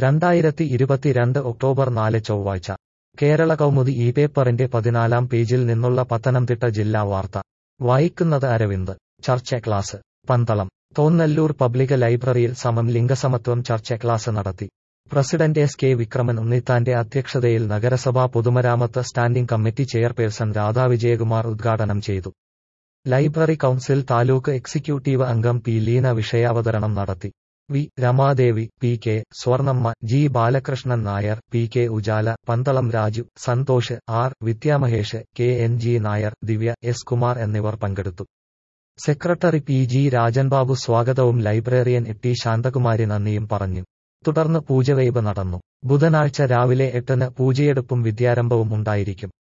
രണ്ടായിരത്തി ഇരുപത്തിരണ്ട് ഒക്ടോബർ നാല് ചൊവ്വാഴ്ച കേരള കൗമുദി ഈ പേപ്പറിന്റെ പതിനാലാം പേജിൽ നിന്നുള്ള പത്തനംതിട്ട ജില്ലാ വാർത്ത വായിക്കുന്നത് അരവിന്ദ് ചർച്ച ക്ലാസ് പന്തളം തോന്നല്ലൂർ പബ്ലിക് ലൈബ്രറിയിൽ സമം ലിംഗസമത്വം ചർച്ച ക്ലാസ് നടത്തി പ്രസിഡന്റ് എസ് കെ വിക്രമൻ ഉണ്ണിത്താന്റെ അധ്യക്ഷതയിൽ നഗരസഭാ പൊതുമരാമത്ത് standing committee chairperson Radha Vijayakumar ഉദ്ഘാടനം ചെയ്തു ലൈബ്രറി കൌൺസിൽ താലൂക്ക് എക്സിക്യൂട്ടീവ് അംഗം പി ലീന വിഷയാവതരണം നടത്തി V Ramadevi P K Swarnamma G Balakrishnan Nair P K Ujala Pandalam Raju Santhosh R Vidyamahesh K N G Nair Divya S Kumar എന്നിവർ പങ്കെടുത്തു സെക്രട്ടറി പി ജി രാജൻബാബു സ്വാഗതവും ലൈബ്രറിയൻ എ ടി ശാന്തകുമാരി നന്ദിയും പറഞ്ഞു തുടർന്ന് പൂജവയ്പ് നടന്നു ബുധനാഴ്ച രാവിലെ എട്ടിന് പൂജയെടുപ്പും വിദ്യാരംഭവും ഉണ്ടായിരിക്കും